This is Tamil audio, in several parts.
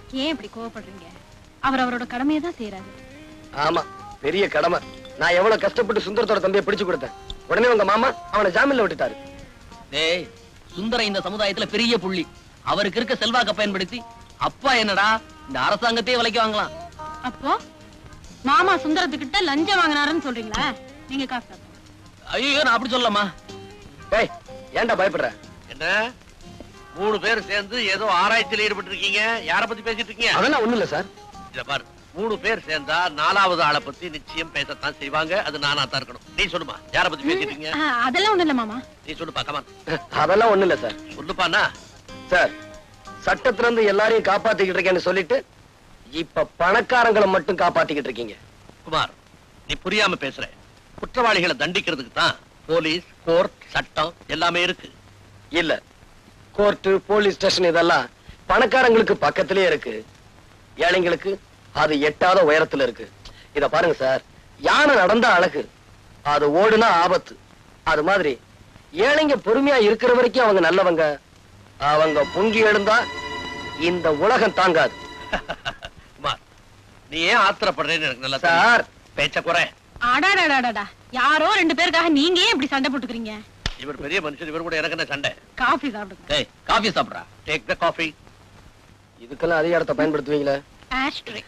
ஏன் இப்படி கோவப்படுறீங்க அவர் அவரோட கடமையை தான் செய்யறாரு ஆமா பெரிய கடமை நான் எவ்வளவு கஷ்டப்பட்டு சுந்தரத்தோட தம்பியை பிடிச்சு கொடுத்தேன் உடனே உங்க மாமா அவனை ஜாமீன்ல விட்டுட்டாரு டேய் சுந்தரம் இந்த சமுதாயத்துல பெரிய புள்ளி அவருக்கு இருக்க செல்வாக்க பயன்படுத்தி அப்பா என்னடா இந்த அரசாங்கத்தையே விலைக்கு வாங்கலாம் அப்போ மாமா சுந்தரத்துக்கிட்ட லஞ்சம் வாங்கினாருன்னு சொல்றீங்களா நீங்க காசு தரணும். ஐயோ நான் அப்படி சொல்லலாமா டேய் ஏன்டா பயப்படுற என்ன மூணு பேர் சேர்ந்து ஏதோ ஆராய்ச்சியில் ஈடுபட்டு இருக்கீங்க யார பத்தி பேசிட்டு இருக்கீங்க அதெல்லாம் ஒண்ணு இல்ல சார் இத பாரு மூணு பேர் சேர்ந்தா நாலாவது ஆளை பத்தி நிச்சயம் பேசத்தான் செய்வாங்க அது நானா தான் இருக்கணும் நீ சொல்லுமா யார பத்தி பேசிட்டு இருக்கீங்க ஆ, அதெல்லாம் ஒண்ணு இல்ல மாமா நீ சொல்லுப்பா கமான் அதெல்லாம் ஒண்ணு இல்ல சார் சொல்லுப்பாண்ணா சார் சட்டத்துல இருந்து எல்லாரையும் காப்பாத்திக்கிட்டு இருக்கேன்னு சொல்லிட்டு இப்ப பணக்காரங்களை மட்டும் காப்பாத்திக்கிட்டு இருக்கீங்க குமார் நீ புரியாம பேசுற குற்றவாளிகளை தண்டிக்கிறதுக்கு தான் போலீஸ் கோர்ட் சட்டம் எல்லாமே இருக்கு இல்ல கோர்ட்டு போலீஸ் ஸ்டேஷன் இதெல்லாம் பணக்காரங்களுக்கு பக்கத்திலே இருக்கு ஏழைங்களுக்கு அது எட்டாத உயரத்துல இருக்கு இத பாருங்க சார் யானை நடந்தா அழகு அது ஓடுனா ஆபத்து அது மாதிரி ஏழைங்க பொறுமையா இருக்கிற வரைக்கும் அவங்க நல்லவங்க அவங்க பொங்கி எழுந்தா இந்த உலகம் தாங்காது குமார் நீ ஏன் ஆத்திரப்படுறேன்னு எனக்கு நல்லா தெரியும். சார் பேச்ச குறை அடாடாடாடாடா யாரோ ரெண்டு பேருக்காக நீங்க ஏன் இப்படி சண்டை போட்டுக்கிறீங்க இவர் பெரிய மனுஷன் இவர் கூட எனக்கு என்ன சண்டை காஃபி சாப்பிடுங்க டேய் காஃபி சாப்பிடுறா டேக் த காஃபி இதுக்கெல்லாம் அதிகாரத்தை பயன்படுத்துவீங்களா ஆஷ்ட்ரே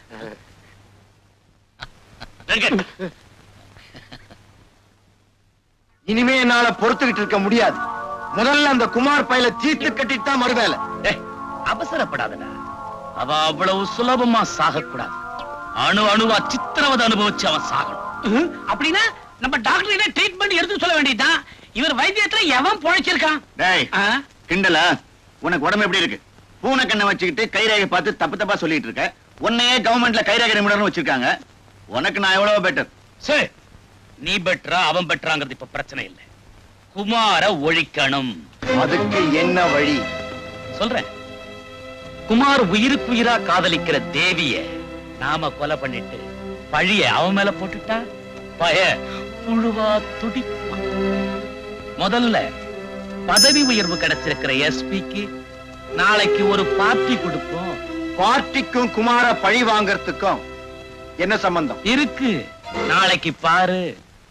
இனிமே என்னால பொறுத்துக்கிட்டு இருக்க முடியாது முதல்ல அந்த குமார் பையில தீர்த்து கட்டிட்டு தான் மறுவேலை டேய் அவசரப்படாதடா அவ அவ்வளவு சுலபமா சாகக்கூடாது அணு அணுவா சித்திரவதை அனுபவிச்சு அவன் சாகணும் அப்படின்னா நம்ம டாக்டர் ட்ரீட்மெண்ட் எடுத்து சொல்ல வேண்டியதுதான் இவர் வைத்தியத்துல எவன் பொழைச்சிருக்கான் டேய் ஆ? கிண்டலா உனக்கு உடம்பு எப்படி இருக்கு பூனை கண்ணை வச்சுக்கிட்டு கைரேகை பார்த்து தப்பு தப்பா சொல்லிட்டு இருக்க உன்னையே கவர்மெண்ட்ல கைரேகை நிபுணர்னு வச்சிருக்காங்க உனக்கு நான் எவ்வளவு பெட்டர் சரி நீ பெட்ரா அவன் பெட்ராங்கிறது இப்ப பிரச்சனை இல்லை குமார ஒழிக்கணும் அதுக்கு என்ன வழி சொல்றேன் குமார் உயிருக்கு உயிரா காதலிக்கிற தேவிய நாம கொலை பண்ணிட்டு பழிய அவன் மேல போட்டுட்டா பய புழுவா துடிப்பான் முதல்ல பதவி உயர்வு கிடைச்சிருக்கிற எஸ்பிக்கு நாளைக்கு ஒரு பார்ட்டி கொடுப்போம் பார்ட்டிக்கும் குமார பழி வாங்கறதுக்கும் என்ன சம்பந்தம் இருக்கு நாளைக்கு பாரு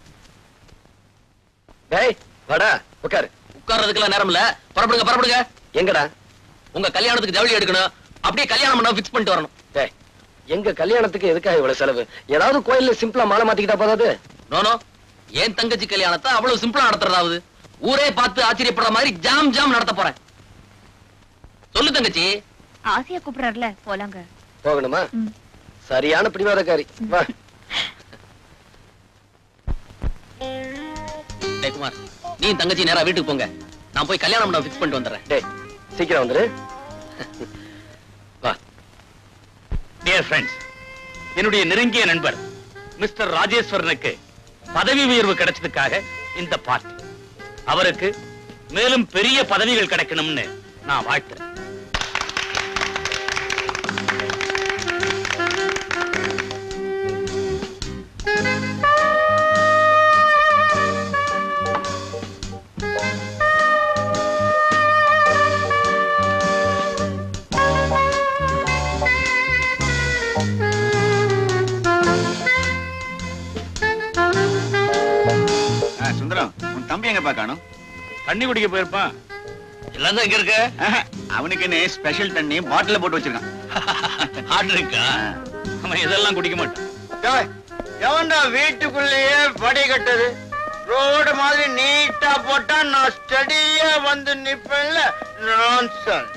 டேய் வாடா உட்காரு உட்கார்றதுக்கெல்லாம் நேரம் இல்ல புறப்படுங்க புறப்படுங்க எங்கடா உங்க கல்யாணத்துக்கு ஜவுளி எடுக்கணும் அப்படியே கல்யாணம் பண்ண ஃபிக்ஸ் பண்ணிட்டு வரணும் டேய் எங்க கல்யாணத்துக்கு எதுக்காக இவ்வளவு செலவு ஏதாவது கோயில்ல சிம்பிளா மாலை மாத்திக்கிட்டா போதாது நோனோ என் தங்கச்சி கல்யாணத்தை அவ்வளவு சிம்பிளா நடத்துறதாவது ஊரே பார்த்து ஆச்சரியப்படுற மாதிரி ஜாம் ஜாம் நடத்த போறேன் சொல்லு தங்கச்சி ஆசையா கூப்பிடுறாருல போலாங்க போகணுமா ம். சரியான பிடிவாதக்காரி வா டேய் குமார் நீ தங்கச்சி நேரா வீட்டுக்கு போங்க நான் போய் கல்யாணம் பண்ண ஃபிக்ஸ் பண்ணிட்டு வந்துடுறேன் டேய் சீக்கிரம் வந்துரு வா டியர் ஃப்ரெண்ட்ஸ் என்னுடைய நெருங்கிய நண்பர் மிஸ்டர் ராஜேஸ்வரனுக்கு பதவி உயர்வு கிடைச்சதுக்காக இந்த பார்ட்டி அவருக்கு மேலும் பெரிய பதவிகள் கிடைக்கணும்னு நான் வாழ்த்துறேன் ஆ, சுந்தரம் உன் தம்பி எங்கப்பா காணும் தண்ணி குடிக்க போயிருப்பான் எல்லாம் தான் இங்க இருக்கு அவனுக்குன்னு ஸ்பெஷல் தண்ணி பாட்டில போட்டு வச்சிருக்கான் ஹார்ட் இருக்கா அவன் இதெல்லாம் குடிக்க மாட்டான் எவன்டா வீட்டுக்குள்ளேயே படி கட்டது ரோடு மாதிரி நீட்டா போட்டா நான் ஸ்டடியா வந்து நிப்பேன்ல நான்சென்ஸ்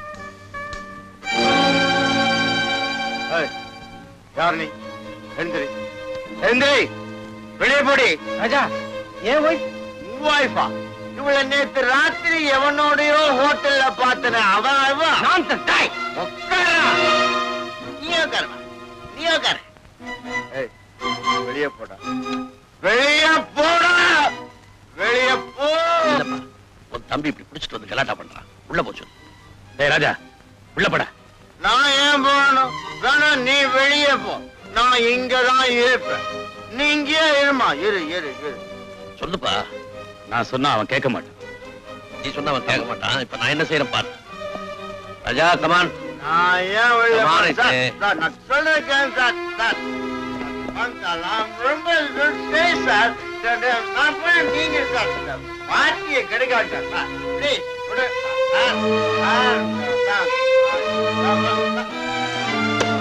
யார் நீ எந்திரி எந்திரி வெளியே போடி ராஜா ஏன் ஒய்ஃப் ஒய்ஃபா இவளை நேத்து ராத்திரி எவனோடயோ ஹோட்டல்ல பார்த்தன அவன் அவன் நான்சென்ஸ் டாய் உட்காரா நீ உட்காரா நீ உட்கார வெளியே போடா வெளியே போடா வெளியே போ இல்லப்பா உன் தம்பி இப்படி பிடிச்சிட்டு வந்து கலாட்டா பண்றான் உள்ள போச்சு டேய் ராஜா உள்ள படா நான் ஏன் போகணும் வேணாம் நீ வெளியே போ நான் இங்கதான் இருப்பேன் நீ இங்கேயே இருமா இரு இரு இரு சொல்லுப்பா நான் சொன்னா அவன் கேட்க மாட்டான் நீ சொன்னா அவன் கேட்க மாட்டான் இப்ப நான் என்ன செய்யறேன் பாரு ராஜா கமான் நான் ஏன் உள்ள வாரேன் சார், சார். சார், நான் சொல்றேன் கேளுங்க சார், சார். வந்தாலாம் ரொம்ப good day, sir. Sir, sir, நான் போய் நீங்க சார், இந்த பார்ட்டியை கெடுக்காதீங்க, சார். Please, விடு. Sir, sir, sir, sir, sir, sir.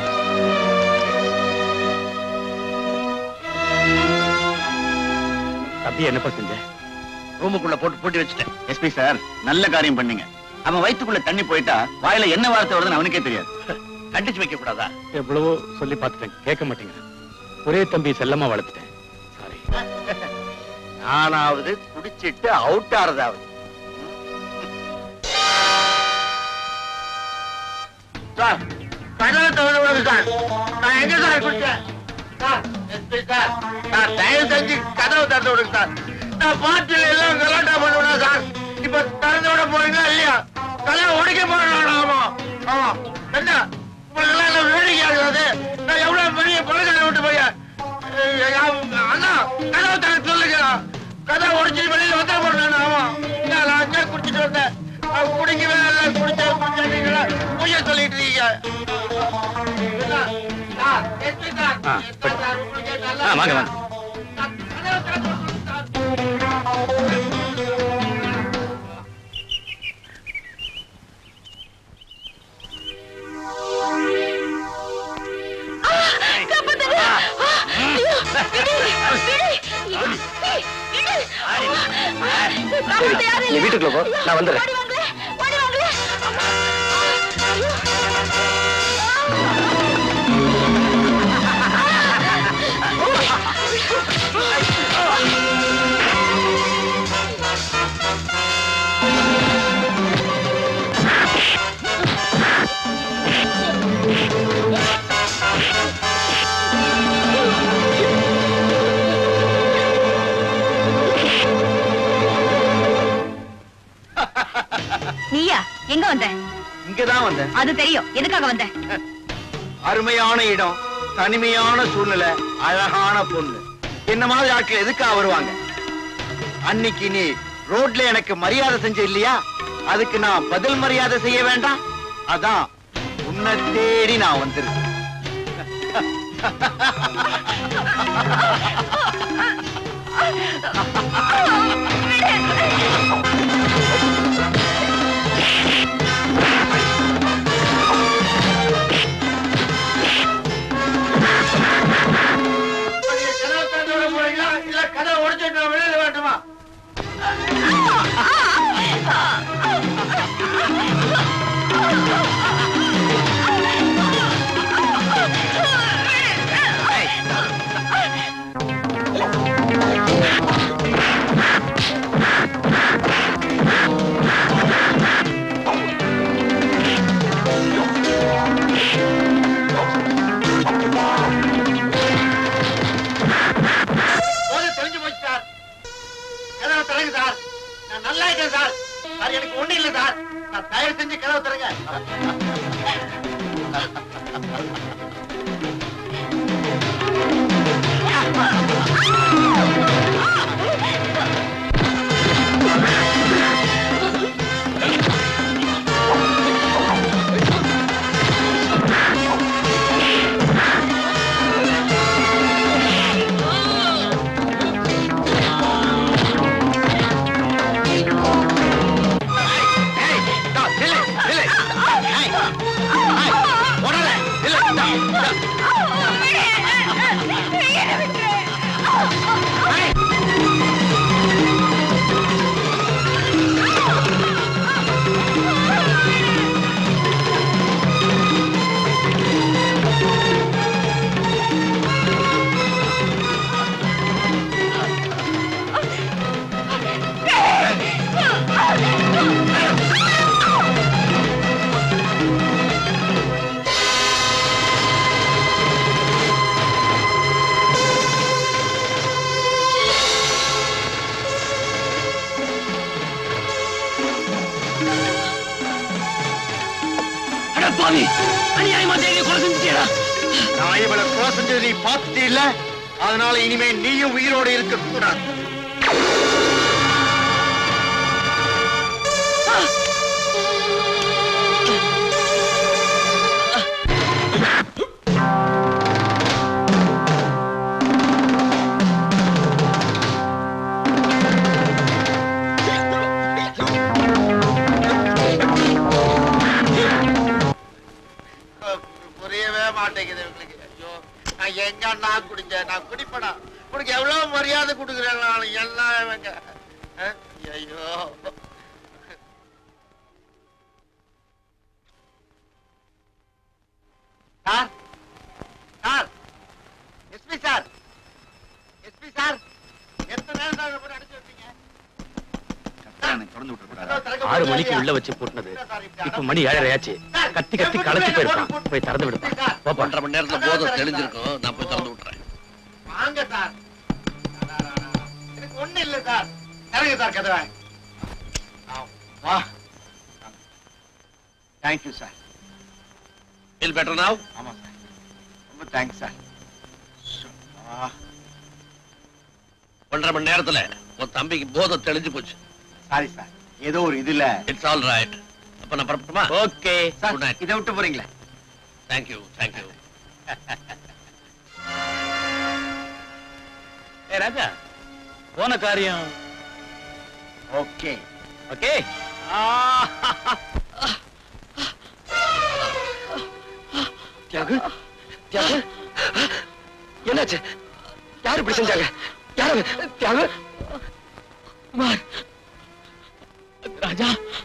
தம்பி என்னப்பா செஞ்ச ரூமுக்குள்ள போட்டு பூட்டி வச்சுட்டேன் எஸ்பி சார் நல்ல காரியம் பண்ணீங்க அவன் வயித்துக்குள்ள தண்ணி போயிட்டா வாயில என்ன வார்த்தை வருதுன்னு அவனுக்கே தெரியாது கண்டிச்சு வைக்க கூடாதா எவ்வளவோ சொல்லி பார்த்துட்டேன் கேட்க மாட்டேங்கிறேன் ஒரே தம்பி செல்லமா வளர்த்துட்டேன் சாரி நானாவது குடிச்சிட்டு அவுட் ஆறதாவது சார் கதவை திறந்து விடுங்க சார் நான் எங்க சார் குடிச்சேன் சார் எஸ்பி சார் சார் தயவு செஞ்சு கதவை திறந்து விடுங்க சார் நான் பாட்டில் எல்லாம் கலாட்டா பண்ணுவேன் சார் இப்ப திறந்து விட போறீங்களா இல்லையா கதவை உடைக்க போறேன் ஆமா ஆமா என்ன உங்களுக்கு எல்லாம் என்ன வேடிக்கை ஆகுது நான் எவ்வளவு பெரிய பணக்கார விட்டு போய் அண்ணா கதவை திறந்து சொல்லுங்க கதவை உடைச்சிட்டு வெளியில வந்துட போறேன் ஆமா நான் அங்கே குடிச்சிட்டு வந்தேன் நான் குடிக்கவே இல்லை குடிச்ச குடிச்சீங்களா பொய்ய சொல்லிட்டு இருக்கீங்க என்ன? சார், எஸ்பி சார், ஆ, எஸ்பி சார், உங்களுக்கு நல்லா ஆ, வாங்க, வாங்க. சார், கதவை திறந்து விடுங்க சார். சரி நீ வீட்டுக்குள்ள போ நான் வந்துடுறேன் நீயா எங்க வந்த இங்கதான் வந்தேன் அது தெரியும் எதுக்காக வந்த அருமையான இடம் தனிமையான சூழ்நிலை அழகான பொண்ணு என்ன மாதிரி ஆட்கள் எதுக்காக வருவாங்க அன்னைக்கு நீ ரோட்ல எனக்கு மரியாதை செஞ்ச இல்லையா அதுக்கு நான் பதில் மரியாதை செய்ய வேண்டாம் அதான் உன்னை தேடி நான் வந்திருக்கேன் இல்ல கதை உடைச்சிட்டு வெளியில வேண்டுமா போதும் தெரிஞ்சு போச்சு சார் கதவை திறங்க சார் நான் நல்லா இருக்கேன் சார் சார் எனக்கு ஒண்ணு இல்ல சார் நான் தயவு செஞ்சு கதவை திறங்க பாவி அநியாயமா தேடி கொலை செஞ்சுட்டியடா நான் இவளை கொலை செஞ்சது நீ பார்த்துட்டே இல்ல அதனால இனிமே நீயும் உயிரோடு இருக்க கூடாது மாட்டேங்குது இவங்களுக்கு ஐயோ நான் எங்க நான் குடிச்சேன் நான் குடிப்படா உனக்கு எவ்வளவு மரியாதை கொடுக்குறேன் நான் எல்லாம் இவங்க அஹ், ஐயோ sir sir SP sir SP sir எத்தனை நேரம் சார் இதை போட்டு அடைச்சு வைப்பீங்க திறந்து விட்டுக்கூடாது ஆறு மணிக்கு உள்ள வச்சு பூட்டினது இப்ப மணி ஏழரை ஆச்சு கத்தி கத்தி களைச்சு போயிருப்பான் போய் திறந்து விடுப்பா போப்பா ஒன்றரை மணி நேரத்துல போதை தெளிஞ்சிருக்கும் நான் போய் திறந்து விட்டுறேன் வாங்க சார் எனக்கு ஒண்ணு இல்ல சார் இறங்க சார் கதவை வா thank you sir feel better now ஆமா சார் ரொம்ப தேங்க்ஸ் சார் ஒன்றரை மணி நேரத்துல உன் தம்பிக்கு போதை தெளிஞ்சு போச்சு சாரி சார் ஏதோ ஒரு இதுல இட்ஸ் ஆல் ரைட் அப்ப நான் புறப்பட்டுமா ஓகே சார் Good night. இதை விட்டு போறீங்களா தேங்க்யூ தேங்க்யூ ஏ ராஜா போன காரியம் ஓகே ஓகே தியாகு தியாகு என்னாச்சு யாரு இப்படி செஞ்சாங்க யாரு தியாகு குமார் அந்த ராஜா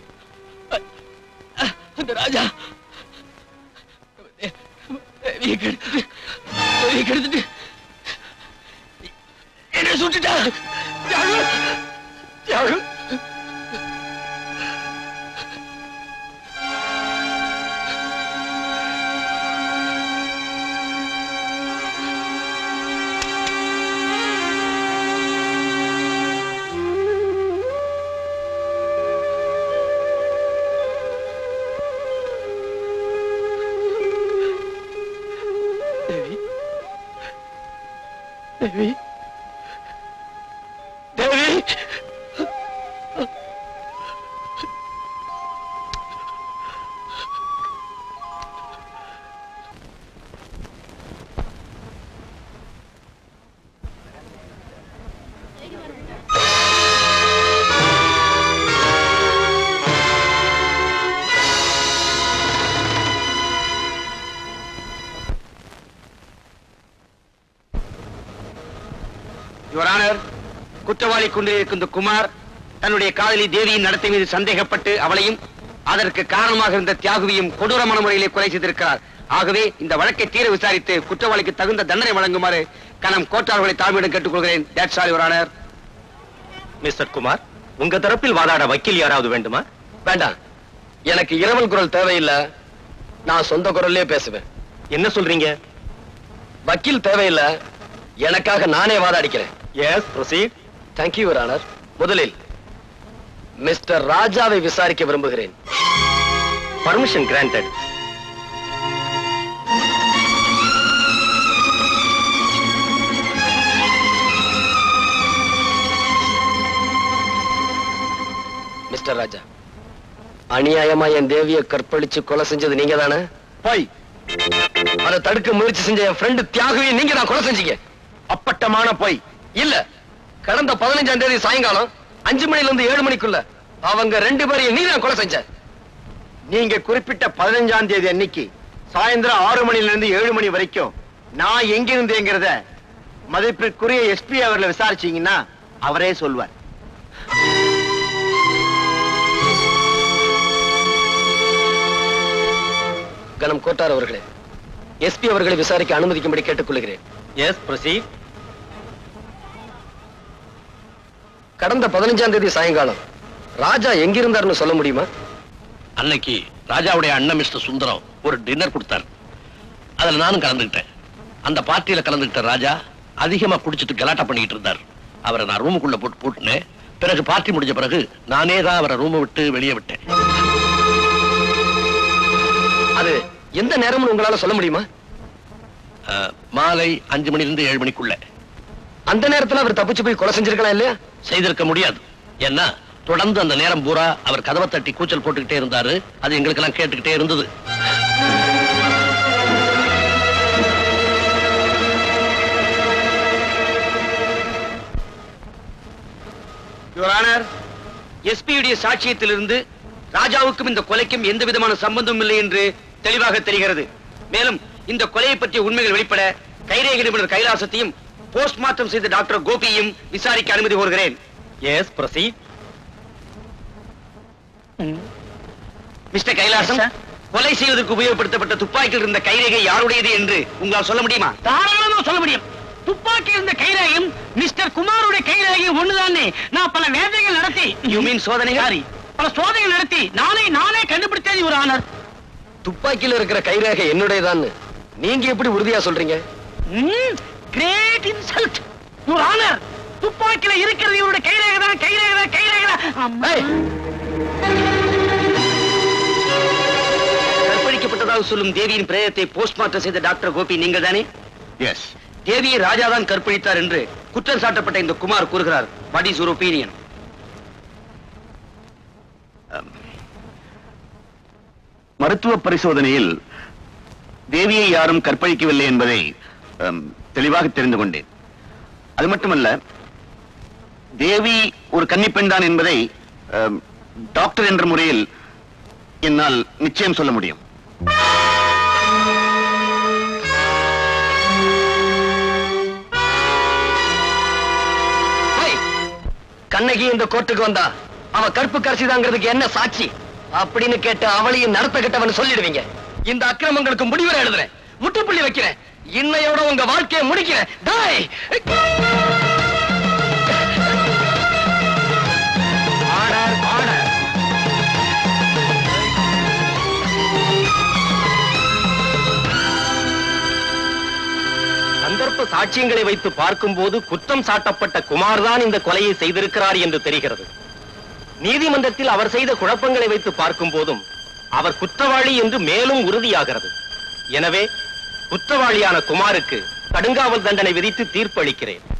அந்த ராஜா தேவியை கெடுத்துட்டு தேவியை கெடுத்துட்டு என்ன சுட்டுட்டா தியாகு தியாகு தேவி தேவி தேவி யுவர் ஆனர் குற்றவாளி கொண்டிருக்கும் இந்த குமார் தன்னுடைய காதலி தேவியின் நடத்தை மீது சந்தேகப்பட்டு அவளையும் அதற்கு காரணமாக இருந்த தியாகுவையும் கொடூரமான முறையிலே கொலை செய்திருக்கிறார் ஆகவே இந்த வழக்கை தீர விசாரித்து குற்றவாளிக்கு தகுந்த தண்டனை வழங்குமாறு கனம் கோட்டார்களை தாழ்மையிடம் கேட்டுக்கொள்கிறேன் That's all, Your Honor. Mister Kumar உங்க தரப்பில் வாதாட வக்கீல் யாராவது வேண்டுமா வேண்டாம் எனக்கு இரவல் குரல் தேவையில்லை நான் சொந்த குரல்லே பேசுவேன் என்ன சொல்றீங்க வக்கீல் தேவையில்லை எனக்காக நானே வாதாடிக்கிறேன் yes proceed thank you your honour முதலில் மிஸ்டர் ராஜாவை விசாரிக்க விரும்புகிறேன் பர்மிஷன் கிராண்டட் மிஸ்டர் ராஜா அநியாயமா என் தேவிய கற்பழிச்சு கொலை செஞ்சது நீங்க தானே போய் அதை தடுக்க முயற்சி செஞ்ச என் ஃப்ரெண்டு தியாகவே நீங்க தான் கொலை செஞ்சீங்க அப்பட்டமான போய் இல்ல கடந்த பதினஞ்சாம் தேதி சாயங்காலம் அஞ்சு மணில இருந்து ஏழு மணிக்குள்ள அவங்க ரெண்டு பேரையும் நீ தான் கொலை செஞ்ச நீங்க குறிப்பிட்ட பதினஞ்சாம் தேதி அன்னைக்கு சாயந்தரம் ஆறு மணில இருந்து ஏழு மணி வரைக்கும் நான் எங்க இருந்தேங்கிறத மதிப்பிற்குரிய எஸ்பி அவர்களை விசாரிச்சீங்கன்னா அவரே சொல்வார் கணம் கோட்டார் அவர்களே எஸ்பி அவர்களை விசாரிக்க அனுமதிக்கும்படி கேட்டுக்கொள்கிறேன் எஸ் ப்ரொசீட் கடந்த பதினஞ்சாம் தேதி சாயங்காலம் ராஜா எங்கிருந்தாருன்னு சொல்ல முடியுமா அன்னைக்கு ராஜாவுடைய அண்ணன் மிஸ்டர் சுந்தரம் ஒரு டின்னர் கொடுத்தார் அதுல நானும் கலந்துக்கிட்டேன் அந்த பார்ட்டியில கலந்துக்கிட்ட ராஜா அதிகமா குடிச்சிட்டு கலாட்டா பண்ணிட்டு இருந்தார் அவரை நான் ரூமுக்குள்ள போட்டு பூட்டினேன் பிறகு பார்ட்டி முடிஞ்ச பிறகு நானே தான் அவரை ரூமை விட்டு வெளியே விட்டேன் அது எந்த நேரம்னு உங்களால சொல்ல முடியுமா அஹ், மாலை அஞ்சு மணில இருந்து ஏழு மணிக்குள்ள அந்த நேரத்துல அவர் தப்பிச்சு போய் கொலை செஞ்சிருக்கலாம் இல்லையா செய்திருக்க முடியாது ஏன்னா தொடர்ந்து அந்த நேரம் பூரா அவர் கதவை தட்டி கூச்சல் போட்டுக்கிட்டே இருந்தாரு அது எங்களுக்கெல்லாம் கேட்டுக்கிட்டே இருந்தது யுவர் ஆனர் எஸ்பியுடைய சாட்சியத்திலிருந்து ராஜாவுக்கும் இந்த கொலைக்கும் எந்த விதமான சம்பந்தமும் இல்லை என்று தெளிவாக தெரிகிறது மேலும் இந்த கொலையை பற்றிய உண்மைகள் வெளிப்பட கைரேகை நிபுணர் கைலாசத்தையும் போஸ்ட்மார்ட்டம் செய்த டாக்டர் கோபியையும் விசாரிக்க அனுமதி கோருகிறேன் எஸ் ப்ரொசீட் மிஸ்டர் கைலாசம் கொலை செய்வதற்கு உபயோகப்படுத்தப்பட்ட துப்பாக்கியில் இருந்த கைரேகை யாருடையது என்று உங்களால் சொல்ல முடியுமா தாராளமா சொல்ல முடியும் துப்பாக்கி இருந்த கைரேகையும் மிஸ்டர் குமாருடைய கைரேகையும் ஒண்ணுதானே நான் பல வேதைகள் நடத்தி யூ மீன் சோதனைகள் சாரி பல சோதனைகள் நடத்தி நானே நானே கண்டுபிடித்தது ஒரு ஆனர் துப்பாக்கியில இருக்கிற கைரேகை என்னுடையதான்னு நீங்க எப்படி உறுதியா சொல்றீங்க கிரேட் இன்சல்ட் ஒரு ஆனர் துப்பாக்கில இருக்கிறது இவருடைய கைரேகை தான் கைரேகை தான் கைரேகை தான் அம்மா. ஏய், கற்பழிக்கப்பட்டதாக சொல்லும் தேவியின் பிரேதத்தை போஸ்ட்மார்ட்டம் செய்த டாக்டர் கோபி நீங்கள் தானே எஸ் தேவியை ராஜாதான் கற்பழித்தார் என்று குற்றம் சாட்டப்பட்ட இந்த குமார் கூறுகிறார் வாட் இஸ் யுவர் ஒப்பீனியன் மருத்துவ பரிசோதனையில் தேவியை யாரும் கற்பழிக்கவில்லை என்பதை அம், தெளிவாக தெரிந்து கொண்டேன் அது மட்டுமல்ல தேவி ஒரு கன்னிப்பெண் தான் என்பதை அம், டாக்டர் என்ற முறையில் என்னால் நிச்சயம் சொல்ல முடியும் ஏய், கண்ணகி இந்த கோர்ட்டுக்கு வந்தா அவ கற்பு கரசிதாங்கிறதுக்கு என்ன சாட்சி அப்படின்னு கேட்டு அவளையும் நடத்த கெட்டவன் சொல்லிடுவீங்க இந்த அக்கிரமங்களுக்கு முடிவுரை எழுதுறேன் முற்றுப்புள்ளி வைக்கிறேன் இன்னையோட உங்க வாழ்க்கையை முடிக்கிறேன் டேய்! Order, order. சந்தர்ப்ப சாட்சியங்களை வைத்து பார்க்கும்போது குற்றம் சாட்டப்பட்ட குமார்தான் இந்த கொலையை செய்திருக்கிறார் என்று தெரிகிறது நீதிமன்றத்தில் அவர் செய்த குழப்பங்களை வைத்து பார்க்கும் போதும் அவர் குற்றவாளி என்று மேலும் உறுதியாகிறது எனவே குற்றவாளியான குமாருக்கு கடுங்காவல் தண்டனை விதித்து தீர்ப்பு அளிக்கிறேன்